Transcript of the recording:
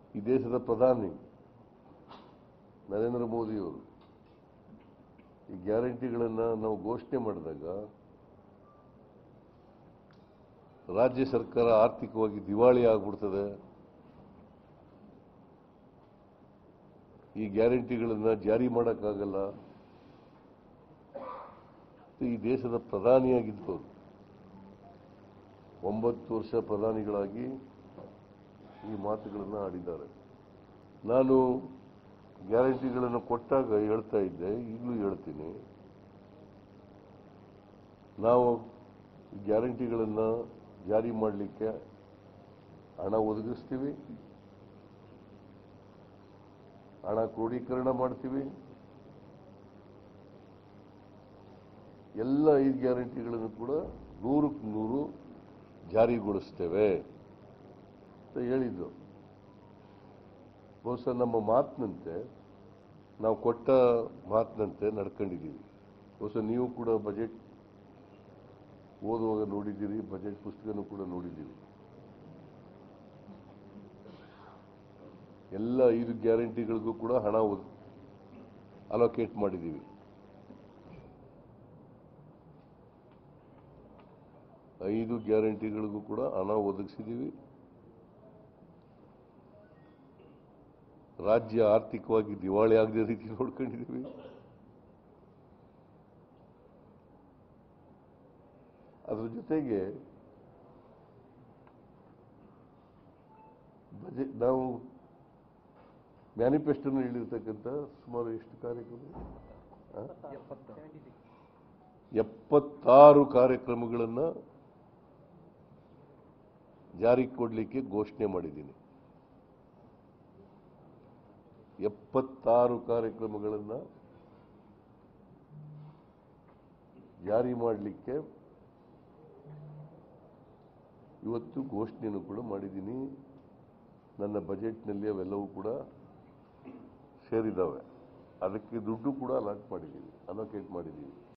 ಈ ದೇಶದ ಪ್ರಧಾನಿ ನರೇಂದ್ರ ಮೋದಿಯವರು ಈ ಗ್ಯಾರಂಟಿಗಳನ್ನು ನಾವು ಘೋಷಣೆ ಮಾಡಿದಾಗ ರಾಜ್ಯ ಸರ್ಕಾರ ಆರ್ಥಿಕವಾಗಿ ದಿವಾಳಿ ಆಗ್ಬಿಡ್ತದೆ ಈ ಗ್ಯಾರಂಟಿಗಳನ್ನು ಜಾರಿ ಮಾಡೋಕ್ಕಾಗಲ್ಲ ಈ ದೇಶದ ಪ್ರಧಾನಿಯಾಗಿದ್ದವರು ಒಂಬತ್ತು ವರ್ಷ ಪ್ರಧಾನಿಗಳಾಗಿ ಈ ಮಾತುಗಳನ್ನು ಆಡಿದ್ದಾರೆ ನಾನು ಗ್ಯಾರಂಟಿಗಳನ್ನು ಕೊಟ್ಟಾಗ ಹೇಳ್ತಾ ಇದ್ದೆ ಈಗಲೂ ಹೇಳ್ತೀನಿ ನಾವು ಗ್ಯಾರಂಟಿಗಳನ್ನು ಜಾರಿ ಮಾಡಲಿಕ್ಕೆ ಹಣ ಒದಗಿಸ್ತೀವಿ ಹಣ ಕ್ರೋಢೀಕರಣ ಮಾಡ್ತೀವಿ ಎಲ್ಲ ಐದು ಗ್ಯಾರಂಟಿಗಳನ್ನು ಕೂಡ ನೂರಕ್ಕೆ ನೂರು ಜಾರಿಗೊಳಿಸ್ತೇವೆ ಅಂತ ಹೇಳಿದ್ದು ಬಹುಶಃ ನಮ್ಮ ಮಾತಿನಂತೆ ನಾವು ಕೊಟ್ಟ ಮಾತಿನಂತೆ ನಡ್ಕೊಂಡಿದ್ದೀವಿ ಬಹುಶಃ ನೀವು ಕೂಡ ಬಜೆಟ್ ಓದುವಾಗ ನೋಡಿದ್ದೀರಿ ಬಜೆಟ್ ಪುಸ್ತಕನೂ ಕೂಡ ನೋಡಿದ್ದೀರಿ ಎಲ್ಲ ಐದು ಗ್ಯಾರಂಟಿಗಳಿಗೂ ಕೂಡ ಹಣ ಅಲೋಕೇಟ್ ಮಾಡಿದ್ದೀವಿ ಐದು ಗ್ಯಾರಂಟಿಗಳಿಗೂ ಕೂಡ ಹಣ ಒದಗಿಸಿದ್ದೀವಿ ರಾಜ್ಯ ಆರ್ಥಿಕವಾಗಿ ದಿವಾಳಿ ಆಗದ ರೀತಿ ನೋಡ್ಕೊಂಡಿದ್ದೀವಿ ಅದ್ರ ಜೊತೆಗೆ ಬಜೆಟ್ ನಾವು ಮ್ಯಾನಿಫೆಸ್ಟೋನ ಹೇಳಿರ್ತಕ್ಕಂಥ ಸುಮಾರು ಎಷ್ಟು ಕಾರ್ಯಕ್ರಮ ಆ? ಎಪ್ಪತ್ತಾರು ಕಾರ್ಯಕ್ರಮಗಳನ್ನು ಜಾರಿಗೆ ಕೊಡಲಿಕ್ಕೆ ಘೋಷಣೆ ಮಾಡಿದ್ದೀನಿ ಎಪ್ಪತ್ತಾರು ಕಾರ್ಯಕ್ರಮಗಳನ್ನು ಜಾರಿ ಮಾಡಲಿಕ್ಕೆ ಇವತ್ತು ಘೋಷಣೆಯನ್ನು ಕೂಡ ಮಾಡಿದ್ದೀನಿ ನನ್ನ ಬಜೆಟ್ನಲ್ಲಿ ಅವೆಲ್ಲವೂ ಕೂಡ ಸೇರಿದ್ದಾವೆ ಅದಕ್ಕೆ ದುಡ್ಡು ಕೂಡ ಅಲಾಟ್ ಮಾಡಿದ್ದೀವಿ ಅಲೋಕೇಟ್ ಮಾಡಿದ್ದೀವಿ